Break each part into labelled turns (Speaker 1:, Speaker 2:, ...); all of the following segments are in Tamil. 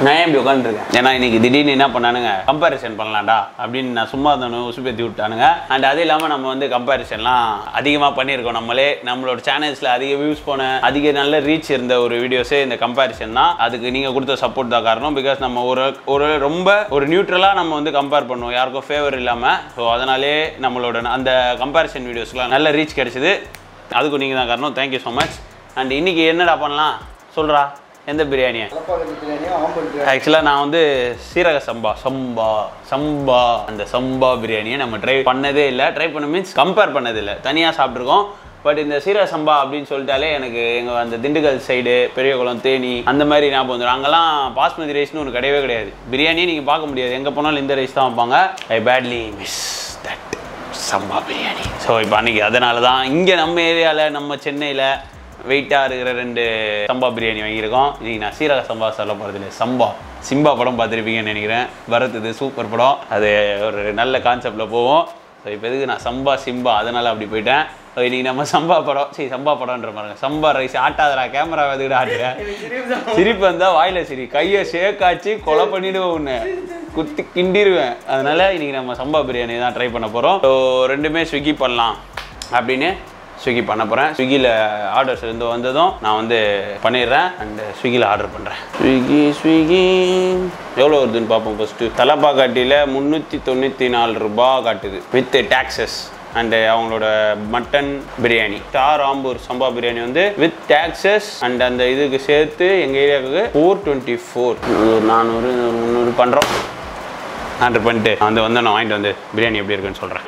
Speaker 1: நான் ஏன் இப்படி உட்காந்துருக்கேன் ஏன்னா இன்னைக்கு திடீர்னு என்ன பண்ணானுங்க கம்பேரிசன் பண்ணலாம்டா அப்படின்னு நான் சும்மா இருந்தவனு உசுப்பேத்தி விட்டானுங்க அண்ட் அது இல்லாமல் நம்ம வந்து கம்பேரிசன்லாம் அதிகமாக பண்ணியிருக்கோம் நம்மளே நம்மளோட சேனல்ஸில் அதிக வியூஸ் போன அதிக நல்ல ரீச் இருந்த ஒரு வீடியோஸே இந்த கம்பேரிசன் தான் அதுக்கு நீங்கள் கொடுத்த சப்போர்ட் தான் காரணம் பிகாஸ் நம்ம ஒரு ஒரு ரொம்ப ஒரு நியூட்ரலாக நம்ம வந்து கம்பேர் பண்ணுவோம் யாருக்கும் ஃபேவர் இல்லாமல் ஸோ அதனாலே நம்மளோட அந்த கம்பேரிசன் வீடியோஸ்க்குலாம் நல்ல ரீச் கிடைச்சிது அதுக்கு நீங்கள் தான் காரணம் தேங்க்யூ ஸோ மச் அண்ட் இன்னைக்கு என்னடா பண்ணலாம் சொல்கிறா எந்த பிரியாணியை
Speaker 2: தலைப்பாக்கட்டு பிரியாணியும் ஆம்பல் பிரியாணி
Speaker 1: ஆக்சுவலாக நான் வந்து சீரக சம்பா சம்பா சம்பா அந்த சம்பா பிரியாணியை நம்ம ட்ரை பண்ணதே இல்லை ட்ரை பண்ண மீன்ஸ் கம்பேர் பண்ணது இல்லை தனியாக சாப்பிட்ருக்கோம் பட் இந்த சீரக சம்பா அப்படின்னு சொல்லிட்டாலே எனக்கு எங்கள் அந்த திண்டுக்கல் சைடு பெரியகுளம் தேனி அந்த மாதிரி ஞாபகம் வந்துடும் அங்கெல்லாம் பாஸ்மதி ரைஸ்னு ஒன்று கிடையவே கிடையாது பிரியாணியை நீங்கள் பார்க்க முடியாது எங்கே போனாலும் இந்த ரைஸ் தான் வைப்பாங்க ஐ பேட்லி மிஸ் தட் சம்பா பிரியாணி ஸோ இப்போ அன்றைக்கி அதனால தான் இங்கே நம்ம ஏரியாவில் நம்ம சென்னையில் வெயிட்டாக இருக்கிற ரெண்டு சம்பா பிரியாணி வாங்கியிருக்கோம் இன்னைக்கு நான் சீரக சம்பா சொல்ல போகிறது இல்லை சம்பா சிம்பா படம் பார்த்துருப்பீங்கன்னு நினைக்கிறேன் பரத் இது சூப்பர் படம் அது ஒரு நல்ல கான்செப்டில் போவோம் ஸோ இப்போ எதுக்கு நான் சம்பா சிம்பா அதனால் அப்படி போயிட்டேன் ஸோ இன்னைக்கு நம்ம சம்பா படம் சரி சம்பா படம்ன்ற பாருங்க சம்பா ரைஸ் ஆட்டாதடா கேமரா எதுக்கிட்ட ஆட்டுறேன் சிரிப்பு வந்தால் வாயில சிரி கையை ஷேக்காச்சு கொலை பண்ணிடுவேன் உன்னை குத்தி கிண்டிடுவேன் அதனால இன்னைக்கு நம்ம சம்பா பிரியாணி தான் ட்ரை பண்ண போகிறோம் ஸோ ரெண்டுமே ஸ்விக்கி பண்ணலாம் அப்படின்னு ஸ்விக்கி பண்ண போகிறேன் ஸ்விக்கியில் ஆர்டர்ஸ் இருந்து வந்ததும் நான் வந்து பண்ணிடுறேன் அண்ட் ஸ்விக்கியில் ஆர்டர் பண்ணுறேன் ஸ்விக்கி ஸ்விக்கி எவ்வளோ வருதுன்னு பார்ப்போம் ஃபஸ்ட்டு தலப்பாக்காட்டியில் முந்நூற்றி தொண்ணூற்றி நாலு ரூபாய் காட்டுது வித் டேக்ஸஸ் அண்டு அவங்களோட மட்டன் பிரியாணி ஸ்டார் ஆம்பூர் சம்பா பிரியாணி வந்து வித் டேக்ஸஸ் அண்ட் அந்த இதுக்கு சேர்த்து எங்கள் ஏரியாவுக்கு ஃபோர் டுவெண்ட்டி ஃபோர் ஒரு நானூறு ஒரு முந்நூறு பண்ணுறோம் ஆர்டர் பண்ணிட்டு வந்து வந்து நான் வாங்கிட்டு வந்து பிரியாணி எப்படி இருக்குன்னு சொல்கிறேன்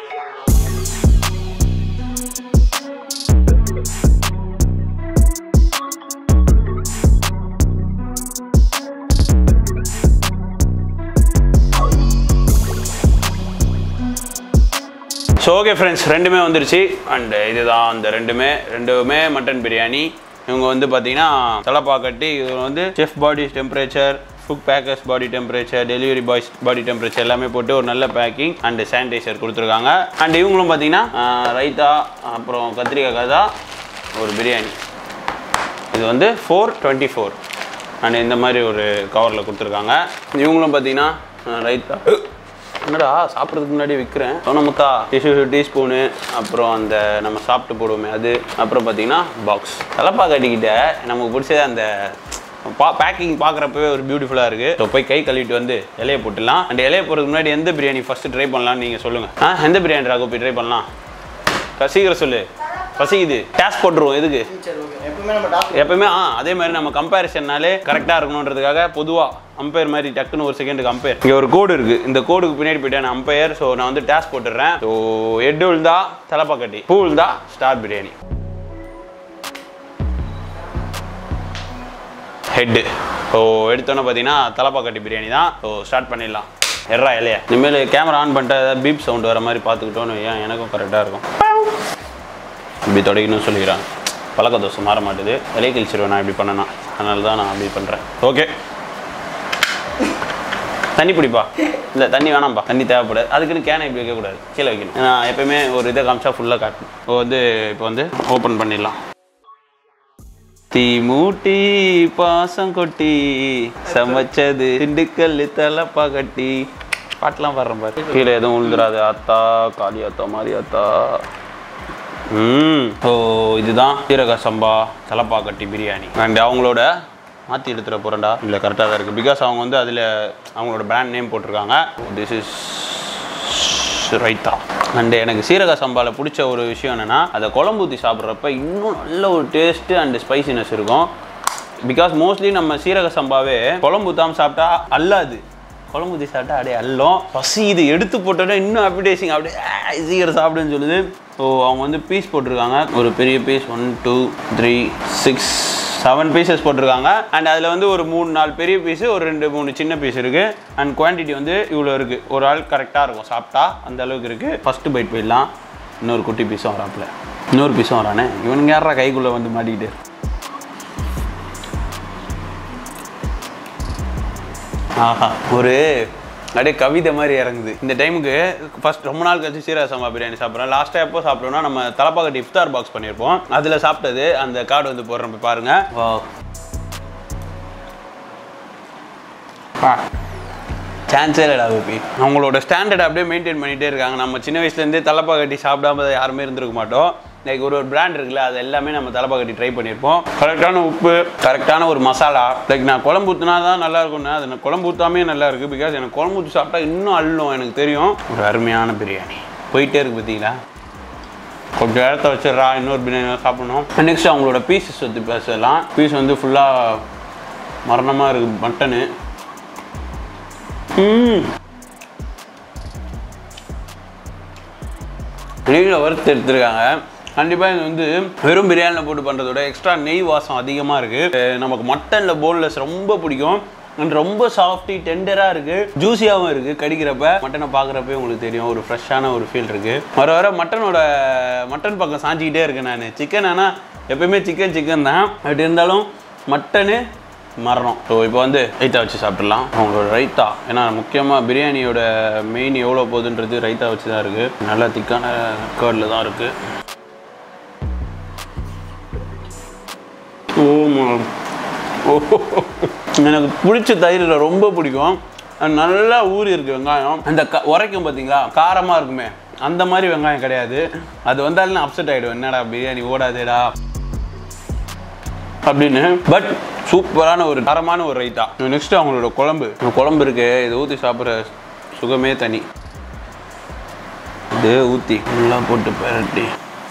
Speaker 1: ஸோ ஓகே ஃப்ரெண்ட்ஸ் ரெண்டுமே வந்துருச்சு அண்ட் இதுதான் அந்த ரெண்டுமே ரெண்டுமே மட்டன் பிரியாணி இவங்க வந்து பார்த்தீங்கன்னா தலைப்பாக்கட்டி இவங்க வந்து chef body temperature food packers body temperature delivery boys body temperature எல்லாமே போட்டு ஒரு நல்ல பேக்கிங் அண்ட் சானிடைசர் கொடுத்துருக்காங்க அண்ட் இவங்களும் பார்த்தீங்கன்னா ஆஹ், ரைத்தா அப்புறம் கத்திரிக்காய் கதா ஒரு பிரியாணி இது வந்து ஃபோர் டுவெண்ட்டி ஃபோர் அண்ட் இந்த மாதிரி ஒரு கவரில் கொடுத்துருக்காங்க இவங்களும் பார்த்தீங்கன்னா ஆஹ், ரைத்தா என்னடா சாப்பிட்றதுக்கு முன்னாடி விற்கிறேன் சோனமுத்தா டிஷ்யூ டீஸ்பூனு அப்புறம் அந்த நம்ம சாப்பிட்டு போடுவோமே அது அப்புறம் பார்த்தீங்கன்னா பாக்ஸ் தலப்பா கட்டிக்கிட்ட நமக்கு பிடிச்சது அந்த பா பேக்கிங் பார்க்குறப்பவே ஒரு பியூட்டிஃபுல்லாக இருக்குது ஸோ போய் கை கழுவிட்டு வந்து இலையை போட்டுடலாம் அந்த இலையை போடுறதுக்கு முன்னாடி எந்த பிரியாணி ஃபஸ்ட்டு ட்ரை பண்ணலாம்னு நீங்கள் சொல்லுங்கள் ஆ எந்த பிரியாணி ராகு போய் ட்ரை பண்ணலாம் க- சீக்கிரம் சொல்லு பசிக்குது டேஸ் போட்டுருவோம் எதுக்கு
Speaker 2: சரி ஓகே எப்பவுமே நம்ம டாக்டர்
Speaker 1: எப்பவுமே ஆ அதே மாதிரி நம்ம கம்பேரிசன்னாலே கரெக்டாக இருக்கணுன்றதுக்காக பொதுவாக அம்பையர் மாதிரி டக்குன்னு ஒரு செகண்டுக்கு அம்பையர் இங்கே ஒரு கோடு இருக்குது இந்த கோடுக்கு பின்னாடி போயிட்டேன் நான் அம்பையர் ஸோ நான் வந்து டேஸ் போட்டுடுறேன் ஸோ எட்டு விழுந்தா தலைப்பாக்கட்டி பூ விழுந்தா ஸ்டார் பிரியாணி ஹெட்டு ஸோ எடுத்தோன்னே பார்த்தீங்கன்னா தலைப்பாக்கட்டி பிரியாணி தான் ஸோ ஸ்டார்ட் பண்ணிடலாம் எர்ரா இல்லையா இனிமேல் கேமரா ஆன் பண்ணிட்டு ஏதாவது பீப் சவுண்ட் வர மாதிரி பார்த்துக்கிட்டோன்னு ஏன் எனக்கும் கரெக்டாக இருக்கும் இப்படி தொடங்கணும்னு சொல்லிக்கிறாங்க பழக்க தோசை மாற மாட்டுது விலை கழிச்சிருவேன் நான் இப்படி பண்ணனா அதனால தான் நான் அப்படி பண்ணுறேன் ஓகே தண்ணி பிடிப்பா இல்லை தண்ணி வேணாம்ப்பா தண்ணி தேவைப்படாது அதுக்குன்னு கேனை இப்படி வைக்கக்கூடாது கீழே வைக்கணும் நான் எப்பயுமே ஒரு இதை காமிச்சா ஃபுல்லாக காட்டணும் இப்போ வந்து இப்போ வந்து ஓப்பன் பண்ணிடலாம் தீ மூட்டி பாசம் கொட்டி சமைச்சது திண்டுக்கல் தலப்பா கட்டி பாட்டெலாம் பாடுறேன் பாரு கீழே எதுவும் உழுதுறாது அத்தா காளி அத்தா மாதிரி அத்தா ம் ஸோ இதுதான் சீரக சம்பா தலப்பா கட்டி பிரியாணி அண்ட் அவங்களோட மாற்றி எடுத்துட போகிறேன்டா இல்லை கரெக்டாக தான் இருக்குது பிகாஸ் அவங்க வந்து அதில் அவங்களோட பிராண்ட் நேம் போட்டிருக்காங்க திஸ் இஸ் ரைத்தா அண்ட் எனக்கு சீரக சம்பாவில் பிடிச்ச ஒரு விஷயம் என்னென்னா அதை குழம்பு ஊற்றி சாப்பிட்றப்ப இன்னும் நல்ல ஒரு டேஸ்ட்டு அண்ட் ஸ்பைசினஸ் இருக்கும் பிகாஸ் மோஸ்ட்லி நம்ம சீரக சம்பாவே குழம்பு ஊற்றாமல் சாப்பிட்டா அல்லாது குழம்பு ஊற்றி சாப்பிட்டா அப்படியே அல்லும் பசி இது எடுத்து போட்டோன்னா இன்னும் அப்பிடேசிங் அப்படியே ஆ, சீக்கிரம் சாப்பிடுன்னு சொல்லுது ஸோ அவங்க வந்து பீஸ் போட்டிருக்காங்க ஒரு பெரிய piece one two three six seven pieces போட்டிருக்காங்க அண்ட் அதில் வந்து ஒரு மூணு நாலு பெரிய பீஸு ஒரு ரெண்டு மூணு சின்ன பீஸ் இருக்குது அண்ட் குவான்டிட்டி வந்து இவ்வளோ இருக்குது ஒரு ஆள் கரெக்டாக இருக்கும் சாப்பிட்டா அந்த அளவுக்கு இருக்குது ஃபஸ்ட்டு பைட் போயிடலாம் இன்னொரு குட்டி பீஸும் வராப்புல இன்னொரு பீஸும் வரானே இவனுங்க யாரா கைக்குள்ளே வந்து மாட்டிக்கிட்டு ஆஹா ஒரு அப்படியே கவிதை மாதிரி இறங்குது இந்த டைமுக்கு ஃபர்ஸ்ட் ரொம்ப நாள் கழிச்சு சீரக சம்பா பிரியாணி சாப்பிட்றோம் லாஸ்ட்டாக எப்போ சாப்பிட்றோம்னா நம்ம தலப்பாக்கட்டி இஃப்தார் பாக்ஸ் பண்ணியிருப்போம் அதில் சாப்பிட்டது அந்த கார்டு வந்து போடுறோம் போய் பாருங்க வா சான்ஸே இல்லடா கோபி அவங்களோட ஸ்டாண்டர்ட் அப்படியே மெயின்டைன் பண்ணிகிட்டே இருக்காங்க நம்ம சின்ன வயசுலேருந்தே தலப்பா கட்டி சாப்பிடாம யாருமே இருந்திருக்க மாட்டோம் லைக் ஒரு ஒரு பிராண்ட் இருக்குல்ல அது எல்லாமே நம்ம தலப்பா கட்டி ட்ரை பண்ணியிருப்போம் கரெக்டான உப்பு கரெக்டான ஒரு மசாலா லைக் நான் குழம்பு ஊற்றினா தான் நல்லா இருக்கும்னா அது நான் குழம்பு ஊற்றாமே நல்லா இருக்குது பிகாஸ் எனக்கு குழம்பு ஊற்றி சாப்பிட்டா இன்னும் அள்ளும் எனக்கு தெரியும் ஒரு அருமையான பிரியாணி போயிட்டே இருக்கு பார்த்தீங்களா கொஞ்சம் இடத்த வச்சிடுறா இன்னொரு பிரியாணி சாப்பிடணும் நெக்ஸ்ட் அவங்களோட பீசஸ் பற்றி பேசலாம் பீஸ் வந்து ஃபுல்லாக மரணமாக இருக்குது மட்டனு ம் நெய்யில் வறுத்து எடுத்துருக்காங்க கண்டிப்பாக இது வந்து வெறும் பிரியாணியில் போட்டு பண்ணுறதோட எக்ஸ்ட்ரா நெய் வாசம் அதிகமாக இருக்குது நமக்கு மட்டனில் போன்லெஸ் ரொம்ப பிடிக்கும் அண்ட் ரொம்ப சாஃப்டி டெண்டராக இருக்குது ஜூஸியாகவும் இருக்குது கடிக்கிறப்ப மட்டனை பார்க்குறப்பே உங்களுக்கு தெரியும் ஒரு ஃப்ரெஷ்ஷான ஒரு ஃபீல் இருக்குது வர வர மட்டனோட மட்டன் பக்கம் சாஞ்சிக்கிட்டே இருக்கேன் நான் சிக்கன் ஆனால் எப்பயுமே சிக்கன் சிக்கன் தான் பட் இருந்தாலும் மட்டனு மரணம் ஸோ இப்போ வந்து ரைத்தா வச்சு சாப்பிட்றலாம் அவங்களோட ரைத்தா ஏன்னா முக்கியமாக பிரியாணியோட மெயின் எவ்வளோ போகுதுன்றது ரைத்தா வச்சு தான் இருக்குது நல்லா திக்கான கேர்டில் தான் இருக்குது ஓ ஓ எனக்கு பிடிச்ச தயிரில் ரொம்ப பிடிக்கும் அது நல்லா ஊறி இருக்கு வெங்காயம் அந்த க உரைக்கும் பார்த்தீங்களா காரமாக இருக்குமே அந்த மாதிரி வெங்காயம் கிடையாது அது வந்தாலும் நான் அப்செட் ஆகிடுவேன் என்னடா பிரியாணி ஓடாதேடா அப்படின்னு பட் சூப்பரான ஒரு தரமான ஒரு ரைத்தா நெக்ஸ்ட் அவங்களோட குழம்பு இந்த குழம்பு இருக்கு இதை ஊற்றி சாப்பிட்ற சுகமே தனி இது ஊற்றி நல்லா போட்டு பரட்டி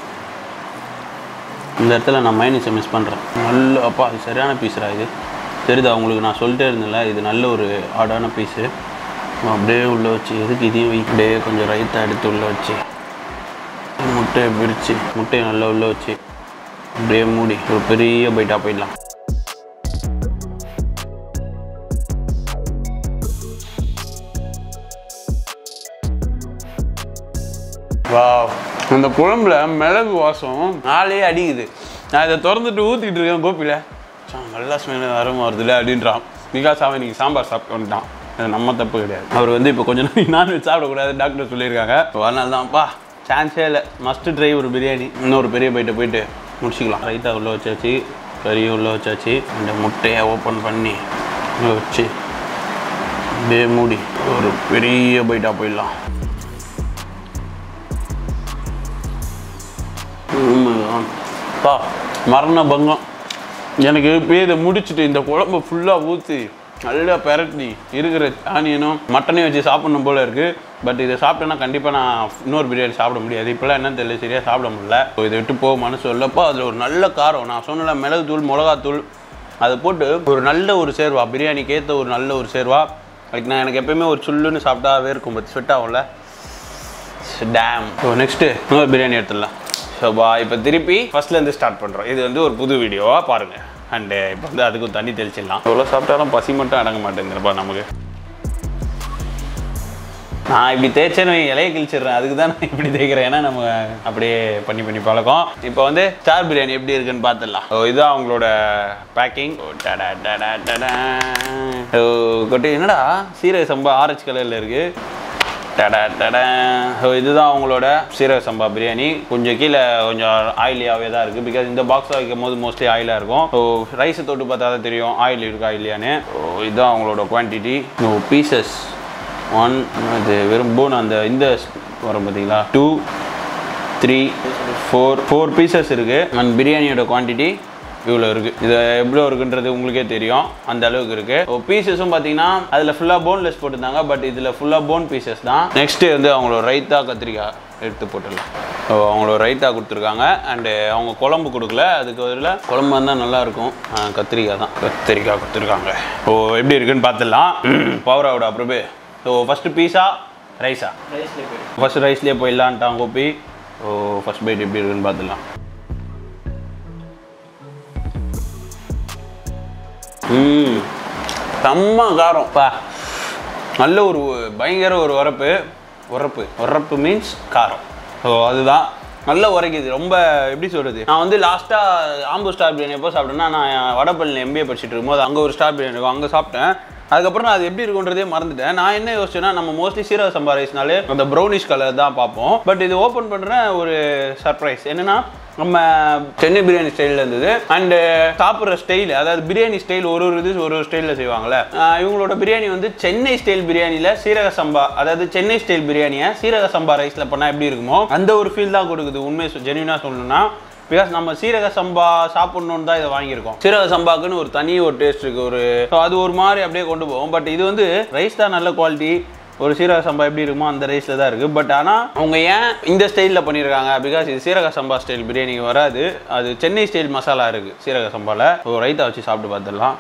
Speaker 1: இந்த இடத்துல நான் மைனஸை மிஸ் பண்ணுறேன் நல்ல அப்பா இது சரியான பீஸ்ரா இது தெரியுதா உங்களுக்கு நான் சொல்லிட்டே இருந்தேன்ல இது நல்ல ஒரு ஆடான பீஸு அப்படியே உள்ளே வச்சு எதுக்கு இதையும் வை அப்படியே கொஞ்சம் ரைத்தா எடுத்து உள்ளே வச்சு முட்டையை பிரித்து முட்டையை நல்லா உள்ளே வச்சு அப்படியே மூடி ஒரு பெரிய பைட்டாக போயிடலாம் வா அந்த குழம்புல மிளகு வாசம் நாளே அடிக்குது நான் இதை திறந்துட்டு ஊற்றிக்கிட்டு இருக்கேன் கோப்பியில் சா நல்லா ஸ்மெல் வரும் வருதுல அப்படின்றான் பிகாஸ் அவன் இன்னைக்கு சாம்பார் சாப்பிட்டு வந்துட்டான் அது நம்ம தப்பு கிடையாது அவர் வந்து இப்போ கொஞ்சம் நாளைக்கு நான்வெஜ் சாப்பிடக்கூடாது டாக்டர் சொல்லியிருக்காங்க அதனால தான்ப்பா சான்ஸே இல்லை மஸ்ட்டு ட்ரை ஒரு பிரியாணி இன்னொரு பெரிய பைட்டை போயிட்டு முடிச்சுக்கலாம் ரைத்தா உள்ளே வச்சாச்சு கறியும் உள்ளே வச்சாச்சு அந்த முட்டையை ஓப்பன் பண்ணி உள்ளே வச்சு அப்படியே மூடி ஒரு பெரிய பைட்டாக போயிடலாம் உண்மைதான். பா மரண பங்கம் எனக்கு இப்போ இதை முடிச்சுட்டு இந்த குழம்பு ஃபுல்லாக ஊற்றி நல்லா பெரட்டி இருக்கிற ஆனியனும் மட்டனையும் வச்சு சாப்பிடணும் போல இருக்குது பட் இதை சாப்பிட்டேன்னா கண்டிப்பாக நான் இன்னொரு பிரியாணி சாப்பிட முடியாது இப்போலாம் என்ன தெரியல சரியாக சாப்பிட முடியல ஸோ இதை விட்டு போக மனசு இல்லப்போ அதில் ஒரு நல்ல காரம் நான் சொன்னல மிளகுத்தூள் மிளகாத்தூள் அதை போட்டு ஒரு நல்ல ஒரு சேர்வா பிரியாணிக்கு ஏற்ற ஒரு நல்ல ஒரு சேர்வா லைக் நான் எனக்கு எப்பயுமே ஒரு சுள்ளுன்னு சாப்பிட்டாவே இருக்கும் பட் ஸ்வெட் ஆகும்ல டேம் ஸோ நெக்ஸ்ட்டு இன்னொரு பிரியாணி எடுத்துடலாம் ஸோ பா இப்போ திருப்பி ஃபர்ஸ்ட்லேருந்து ஸ்டார்ட் பண்ணுறோம் இது வந்து ஒரு புது வீடியோவாக பாருங்கள் அண்டு இப்போ வந்து அதுக்கும் தண்ணி தெளிச்சிடலாம் எவ்வளோ சாப்பிட்டாலும் பசி மட்டும் அடங்க மாட்டேங்குதுப்பா நமக்கு நான் இப்படி தேய்ச்சேன்னு வைங்க, இலையை கிழிச்சிடுறேன் அதுக்கு தான் நான் இப்படி தேய்க்கிறேன் ஏன்னா நம்ம அப்படியே பண்ணி பண்ணி பழக்கம் இப்போ வந்து ஸ்டார் பிரியாணி எப்படி இருக்குன்னு பார்த்துடலாம் ஸோ இதுதான் அவங்களோட பேக்கிங் கொட்டி என்னடா சீரக சம்பா ஆரஞ்சு கலரில் இருக்குது டடா டடா ஸோ இதுதான் அவங்களோட சீரக சம்பா பிரியாணி கொஞ்சம் கீழே கொஞ்சம் ஆயிலியாகவே தான் இருக்குது பிகாஸ் இந்த பாக்ஸில் வைக்கும் போது மோஸ்ட்லி ஆயிலாக இருக்கும் ஸோ ரைஸை தொட்டு பார்த்தா தான் தெரியும் ஆயில் இருக்கா இல்லையான்னு ஸோ இதுதான் அவங்களோட குவான்டிட்டி ஸோ பீசஸ் ஒன் அது வெறும் போன் அந்த இந்த வரும் பார்த்தீங்களா two three four four pieces இருக்குது அண்ட் பிரியாணியோட குவான்டிட்டி இவ்வளோ இருக்குது இது எவ்வளோ இருக்குன்றது உங்களுக்கே தெரியும் அந்த அளவுக்கு இருக்குது பீசஸும் பார்த்தீங்கன்னா அதில் ஃபுல்லாக போன்லெஸ் போட்டிருந்தாங்க பட் இதில் ஃபுல்லாக போன் பீசஸ் தான் நெக்ஸ்ட்டு வந்து அவங்களோட ரைத்தா கத்திரிக்காய் எடுத்து போட்டுடலாம் ஸோ அவங்களோட ரைத்தா கொடுத்துருக்காங்க அண்டு அவங்க குழம்பு கொடுக்கல அதுக்கு பதில் குழம்பு வந்தால் நல்லாயிருக்கும் கத்திரிக்காய் தான் கத்திரிக்காய் கொடுத்துருக்காங்க ஸோ எப்படி இருக்குன்னு பார்த்துடலாம் பவராவோட அப்புறமே ஸோ ஃபஸ்ட்டு பீஸா ரைஸா
Speaker 2: ரைஸ்லேயே போயிடும்
Speaker 1: ஃபர்ஸ்ட் ரைஸ்லேயே போயிடலான்ட்டான் கோப்பி ஸோ ஃபர்ஸ்ட் பைட் எப்படி இருக்குன்னு பார்த்துடலாம் ம் செம்ம காரம் பா நல்ல ஒரு பயங்கர ஒரு உரப்பு உரப்பு உரப்பு மீன்ஸ் காரம் ஸோ அதுதான் நல்ல உரைக்குது ரொம்ப எப்படி சொல்கிறது நான் வந்து லாஸ்ட்டாக ஆம்பூர் ஸ்டார் பிரியாணி எப்போ சாப்பிட்டேன்னா நான் வடபழனியில் எம்பிஏ படிச்சுட்டு இருக்கும்போது அங்கே ஒரு ஸ்டார் பிரியாணி இருக்கும் அங்கே சாப்பிட்டேன் அதுக்கப்புறம் நான் அது எப்படி இருக்குன்றதே மறந்துட்டேன் நான் என்ன யோசிச்சேன்னா நம்ம மோஸ்ட்லி சீரக சம்பா ரைஸ்னாலே அந்த ப்ரௌனிஷ் கலர் தான் பார்ப்போம் பட் இது ஓப்பன் பண்ணுறேன் ஒரு சர்ப்ரைஸ் என்னன்னா நம்ம சென்னை பிரியாணி ஸ்டைலில் இருந்தது அண்டு சாப்பிட்ற ஸ்டைல் அதாவது பிரியாணி ஸ்டைல் ஒரு ஒரு இது ஒரு ஒரு ஸ்டைலில் செய்வாங்கல்ல ஆஹ் இவங்களோட பிரியாணி வந்து சென்னை ஸ்டைல் பிரியாணியில் சீரக சம்பா அதாவது சென்னை ஸ்டைல் பிரியாணியை சீரக சம்பா ரைஸில் பண்ணால் எப்படி இருக்குமோ அந்த ஒரு ஃபீல் தான் கொடுக்குது உண்மை ஜென்யூனாக சொல்லணும்னா பிகாஸ் நம்ம சீரக சம்பா சாப்பிடணும்னு தான் இதை வாங்கியிருக்கோம் சீரக சம்பாக்குன்னு ஒரு தனி ஒரு டேஸ்ட் இருக்கு ஒரு so அது ஒரு மாதிரி அப்படியே கொண்டு போகும் பட் இது வந்து ரைஸ் தான் நல்ல குவாலிட்டி ஒரு சீரக சம்பா எப்படி இருக்குமோ அந்த ரைஸில் தான் இருக்குது பட் ஆனால் அவங்க ஏன் இந்த ஸ்டைலில் பண்ணியிருக்காங்க பிகாஸ் இது சீரக சம்பா ஸ்டைல் பிரியாணிக்கு வராது அது சென்னை ஸ்டைல் மசாலா இருக்குது சீரக சம்பாவில் ஸோ ரைத்தா வச்சு சாப்பிட்டு பார்த்துடலாம்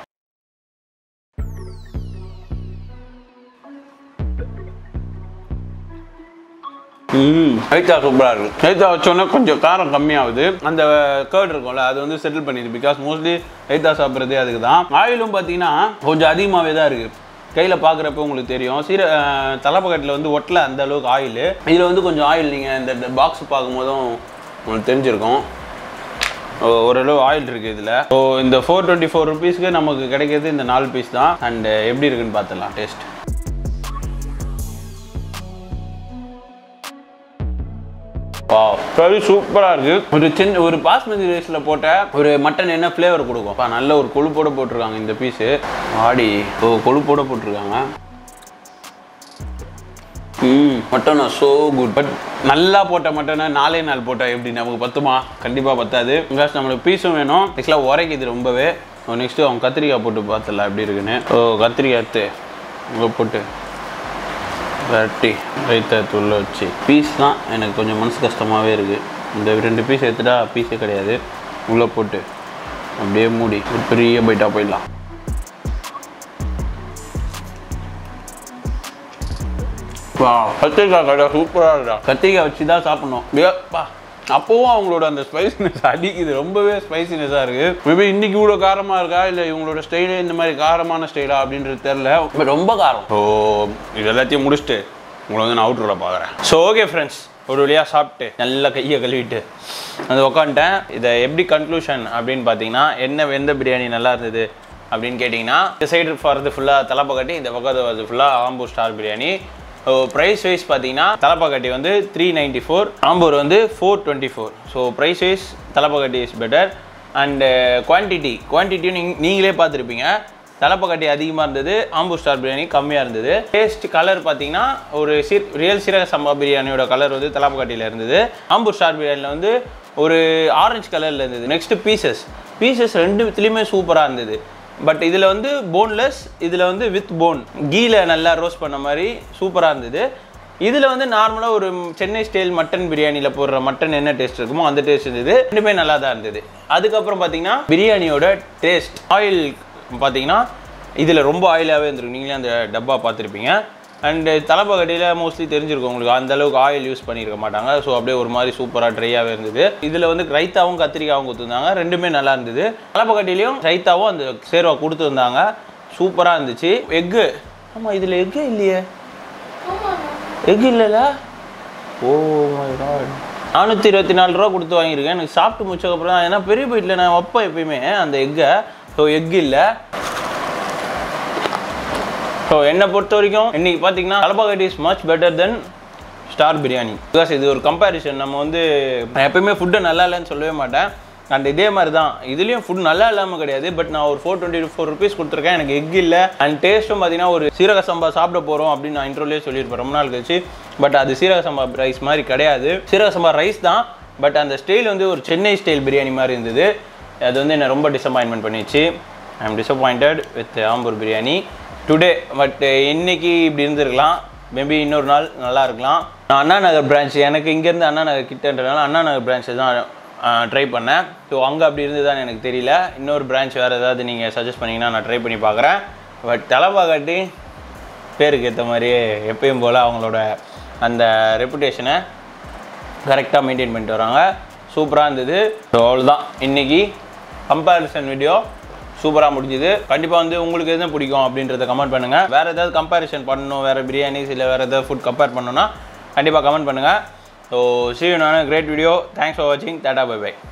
Speaker 1: ம் ரைத்தா சூப்பராக இருக்குது ரைத்தா வச்சோன்னே கொஞ்சம் காரம் கம்மியாகுது அந்த கேர்ட் இருக்கும்ல அது வந்து செட்டில் பண்ணிடுது பிகாஸ் மோஸ்ட்லி ரைத்தா சாப்பிட்றதே அதுக்கு தான் ஆயிலும் பார்த்தீங்கன்னா கொஞ்சம் அதிகமாகவே தான் இருக்குது கையில் பார்க்குறப்ப உங்களுக்கு தெரியும் சீர தலைப்பக்கட்டில் வந்து ஒட்டல அந்த அளவுக்கு ஆயில் இதில் வந்து கொஞ்சம் ஆயில் நீங்கள் இந்த பாக்ஸ் பார்க்கும்போதும் உங்களுக்கு தெரிஞ்சிருக்கும் ஓ- ஓரளவு ஆயில் இருக்குது இதில் ஸோ இந்த ஃபோர் டுவெண்ட்டி ஃபோர் ருபீஸ்க்கு நமக்கு கிடைக்கிறது இந்த நாலு பீஸ் தான் அண்ட் எப்படி இருக்குன்னு பார்த்துடலாம் டேஸ்ட் கறி சூப்பராக இருக்கு ஒரு சின்ன ஒரு பாஸ்மதி ரைஸில் போட்ட ஒரு மட்டன் என்ன ஃப்ளேவர் கொடுக்கும் அப்பா, நல்ல ஒரு கொழுப்போட போட்டிருக்காங்க இந்த பீஸு ஆடி ஓ கொழுப்போட போட்டிருக்காங்க ம் மட்டனா ஸோ குட் பட் நல்லா போட்ட மட்டனை நாலே நாள் போட்டால் எப்படி நமக்கு பத்துமா கண்டிப்பாக பத்தாது பிகாஸ் நம்மளுக்கு பீஸும் வேணும் ஆக்சுவலாக உரைக்குது ரொம்பவே நெக்ஸ்ட்டு அவங்க கத்திரிக்காய் போட்டு பார்த்துடலாம் எப்படி இருக்குன்னு ஓ கத்திரிக்காய் எடுத்து உங்க போட்டு வரட்டி ரைத்தா தூள் வச்சு பீஸ் தான் எனக்கு கொஞ்சம் மனசு கஷ்டமாகவே இருக்குது இந்த ரெண்டு பீஸ் எடுத்துட்டா பீஸே கிடையாது உள்ளே போட்டு அப்படியே மூடி ஒரு பெரிய பைட்டாக போயிடலாம் வா கத்திரிக்காய் கடை சூப்பராக இருக்கா கத்திரிக்காய் வச்சு தான் சாப்பிட்ணும் பா அப்போவும் அவங்களோட அந்த ஸ்பைசினஸ் அடிக்குது ரொம்பவே ஸ்பைசினஸாக இருக்குது மேபி இன்னைக்கு இவ்வளோ காரமாக இருக்கா இல்லை இவங்களோட ஸ்டைலு இந்த மாதிரி காரமான ஸ்டைலா அப்படின்றது தெரில பட் ரொம்ப காரம் ஸோ இது எல்லாத்தையும் முடிச்சுட்டு உங்களை வந்து நான் அவுட்ரோவில் பார்க்குறேன் ஸோ ஓகே ஃப்ரெண்ட்ஸ் ஒரு வழியாக சாப்பிட்டு நல்லா கையை கழுவிட்டு அது உக்காந்துட்டேன் இதை எப்படி கன்க்ளூஷன் அப்படின்னு பார்த்தீங்கன்னா என்ன எந்த பிரியாணி நல்லா இருந்தது அப்படின்னு கேட்டிங்கன்னா இந்த சைடு போகிறது ஃபுல்லாக தலைப்பக்கட்டி இந்த பக்கத்து வரது ஃபுல்லாக Ambur star biryani price wise பார்த்தீங்கன்னா தலைப்பக்கட்டி வந்து த்ரீ நைன்ட்டி ஃபோர் ஆம்பூர் வந்து four twenty four so price wise Thalappakatti is better and quantity குவான்டிட்டியும் நீங்க நீங்களே பார்த்துருப்பீங்க தலைப்பக்கட்டி அதிகமாக இருந்தது ஆம்பூர் ஸ்டார் பிரியாணி கம்மியாக இருந்தது டேஸ்ட் கலர் பார்த்தீங்கன்னா ஒரு சீர் ரியல் சீரக சம்பா பிரியாணியோட கலர் வந்து தலைப்பக்கட்டியில் இருந்தது ஆம்பூர் ஸ்டார் பிரியாணியில் வந்து ஒரு ஆரஞ்சு கலரில் இருந்தது நெக்ஸ்ட் பீசஸ் பீசஸ் ரெண்டுத்துலேயுமே சூப்பராக இருந்தது பட் இதில் வந்து போன்லெஸ் இதில் வந்து வித் போன் கீல நல்லா ரோஸ்ட் பண்ண மாதிரி சூப்பராக இருந்தது இதில் வந்து நார்மலாக ஒரு சென்னை ஸ்டைல் மட்டன் பிரியாணியில் போடுற மட்டன் என்ன டேஸ்ட் இருக்குமோ அந்த டேஸ்ட் இருந்தது ரெண்டுமே நல்லா தான் இருந்தது அதுக்கப்புறம் பார்த்தீங்கன்னா பிரியாணியோட டேஸ்ட் ஆயில் பார்த்தீங்கன்னா இதில் ரொம்ப ஆயிலாகவே இருந்திருக்கு நீங்களே அந்த டப்பா பார்த்துருப்பீங்க அண்டு தலைப்பகட்டியில் மோஸ்ட்லி தெரிஞ்சிருக்கும் உங்களுக்கு அந்த அளவுக்கு ஆயில் யூஸ் பண்ணியிருக்க மாட்டாங்க ஸோ அப்படியே ஒரு மாதிரி சூப்பராக ட்ரையாகவே இருந்தது இதில் வந்து ரைத்தாவும் கத்திரிக்காவும் கொடுத்துருந்தாங்க ரெண்டுமே நல்லா இருந்தது தலைப்பகட்டிலையும் ரைத்தாவும் அந்த சேர்வா கொடுத்துருந்தாங்க சூப்பராக இருந்துச்சு எக்கு ஆமாம் இதில் எக்கே இல்லையே எக் இல்லைல்ல ஓ மை காட் நானூற்றி இருபத்தி நாலு ரூபா கொடுத்து வாங்கியிருக்கேன் எனக்கு சாப்பிட்டு முடிச்சதுக்கப்புறம் தான் ஏன்னா பெரிய பைட்டில் நான் வைப்பேன் எப்பயுமே அந்த எக்கை ஸோ எக் இல்லை ஸோ என்னை பொறுத்த வரைக்கும் இன்னைக்கு பார்த்தீங்கன்னா Thalappakatti is much better then star biryani because இது ஒரு கம்பேரிசன் நம்ம வந்து நான் எப்பயுமே ஃபுட்டை நல்லா இல்லைன்னு சொல்லவே மாட்டேன் அண்ட் இதே மாதிரி தான் இதுலேயும் ஃபுட் நல்லா இல்லாமல் கிடையாது பட் நான் ஒரு ஃபோர் டுவெண்ட்டி ஃபோர் ருபீஸ் கொடுத்துருக்கேன் எனக்கு எக் இல்லை அண்ட் டேஸ்ட்டும் பார்த்தீங்கன்னா ஒரு சீரக சம்பா சாப்பிட போகிறோம் அப்படின்னு நான் இன்ட்ரோலேயே சொல்லியிருப்பேன் ரொம்ப நாள் கழிச்சு பட் அது சீரக சம்பா ரைஸ் மாதிரி கிடையாது சீரக சம்பா ரைஸ் தான் பட் அந்த ஸ்டைல் வந்து ஒரு சென்னை ஸ்டைல் பிரியாணி மாதிரி இருந்தது அது வந்து என்னை ரொம்ப டிசப்பாயின்மெண்ட் பண்ணிச்சு I am disappointed with Ambur biryani today but இன்னைக்கு இப்படி இருந்திருக்கலாம் மேபி இன்னொரு நாள் நல்லா இருக்கலாம் நான் அண்ணா நகர் பிரான்ச் எனக்கு இங்கேருந்து அண்ணா நகர் கிட்டன்றனால அண்ணா நகர் பிரான்ச்சை தான் ட்ரை பண்ணேன் ஸோ அங்கே அப்படி இருந்ததுதான் எனக்கு தெரியல இன்னொரு பிரான்ச் வேறு ஏதாவது நீங்கள் சஜஸ்ட் பண்ணிங்கன்னா நான் ட்ரை பண்ணி பார்க்குறேன் பட் தலைப்பாக்காட்டி பேருக்கு ஏற்ற மாதிரியே எப்பயும் போல் அவங்களோட அந்த ரெப்புடேஷனை கரெக்டாக மெயின்டைன் பண்ணிட்டு வராங்க சூப்பராக இருந்தது ஸோ அவ்வளோதான் இன்னைக்கு கம்பேரிசன் வீடியோ சூப்பராக முடிஞ்சுது கண்டிப்பாக வந்து உங்களுக்கு எது பிடிக்கும் அப்படின்றத கமெண்ட் பண்ணுங்கள் வேறு ஏதாவது கம்பேரிசன் பண்ணணும் வேறு பிரியாணிஸ் இல்லை வேறு ஏதாவது ஃபுட் கம்பேர் பண்ணணும்னா கண்டிப்பாக கமெண்ட் பண்ணுங்கள் ஸோ சி யூ நான் கிரேட் வீடியோ தேங்க்ஸ் ஃபார் வாட்சிங் டாடா பை பை